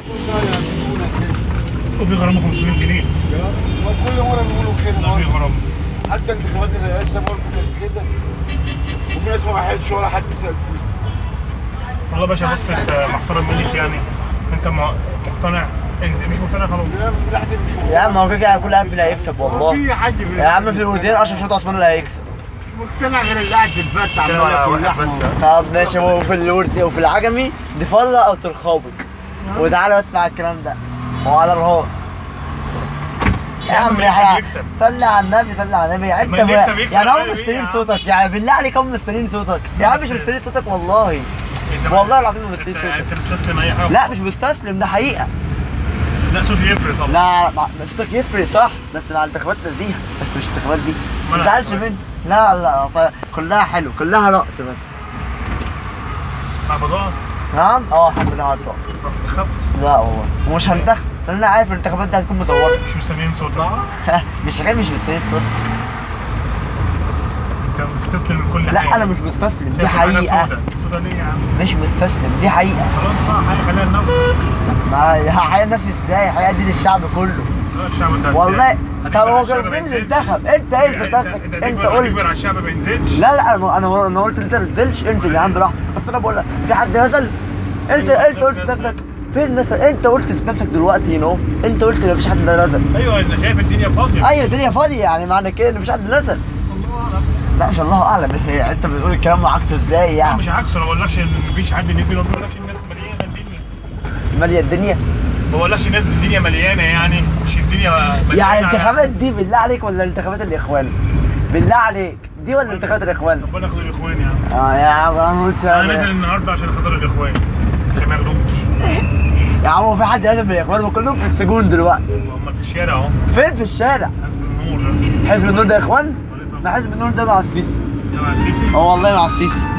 كل سنه يعملونا كده وفي غرامه 500 جنيه وكل مره بيقولوا كده لا في برضه. غرامه حتى انتخابات الرئاسه برضه كانت كده وفي ناس ما راحتش ولا حد سال فيها والله يا باشا بص انت محترم منك يعني انت م- مقتنع انزل مش مقتنع خلاص لا من ناحيه المشروع يا عم هو كده كده كل لاعب اللي هيكسب والله في حد في يا عم في الوردين اشرف شرطه عثمان اللي هيكسب مقتنع غير اللاعب في البت كده عمال ياكل واحد لحمه بس. طب ماشي وفي الورد وفي العجمي دفله او ترخابي وتعالى اسمع الكلام ده وعلى الرهان يا يا عم عم اللي يحيى يكسب يكسب. صلي على النبي صلي على النبي انت ما اللي يكسب يكسب يعني هم عادي مستنيين يا عم. صوتك يعني بالله عليك هم مستنيين صوتك يا عم مش بس- مستنيين صوتك والله انت والله العظيم ما انت مستنيين صوتك انت مستسلم اي حاجه لا مش مستسلم ده حقيقه لا صوتي يفرق طبعا لا مع- صوتك يفرق صح بس مع الانتخابات نزيهه بس مش الانتخابات دي ما ما أنا تزعلش عارف. مني لا لا ف- كلها حلو كلها رقص بس مع بضاعه نعم اه الحمد لله على الرقص رحت انتخبت لا والله ومش هنتخب لان انا عارف الانتخابات دي هتكون مزوره مش مستنيين صوتك مش حكايه مش مستني الصوت انت مستسلم من كل حاجه لا انا مش مستسلم دي شايف معانا حقيقه سودا سودا ليه يا عم مش مستسلم دي حقيقه خلاص بقى حاجه خليها لنفسك ما هحيي نفسي ازاي هحيي دي للشعب كله لا الشعب ده والله هتكبر طب على هو الشعب كان ما مين اللي ينزلش. انتخب انت ايه اللي انت انتخب انت انت تكبر قلت تكبر على الشعب ما ينزلش لا لا انا انا انا قلت انت ما تنزلش انزل يا عم براحتك بس انا بقول لك في حد نزل انت أيوة، انت قلت نزل. نفسك فين نزل انت قلت نفسك دلوقتي هنا انت قلت ان مفيش حد نزل ايوه انت شايف الدنيا فاضيه ايوه الدنيا فاضيه يعني معنى كده ان مفيش حد نزل الله اعلم لا مش الله اعلم هي انت بتقول الكلام عكسه ازاي لا يعني مش عكس انا ما بقولكش ان مفيش حد نزل وما بقولكش الناس مليانه الدنيا ماليه الدنيا ما بقولكش الناس الدنيا مليانه يعني مش الدنيا مليانه يعني الانتخابات دي بالله عليك ولا انتخابات الاخوان بالله عليك دي ولا انتخابات الاخوان ربنا ياخد الاخوان يا عم اه يا عم انا قلت انا نازل النهارده عشان خاطر الاخوان عشان ما ياخدوش يا عم هو في حد لازم من الاخوان ما كلهم في السجون دلوقتي هم في الشارع اهو فين في الشارع حزب النور حزب النور ده يا اخوان ده ما حزب النور ده مع السيسي يا السيسي اه والله مع السيسي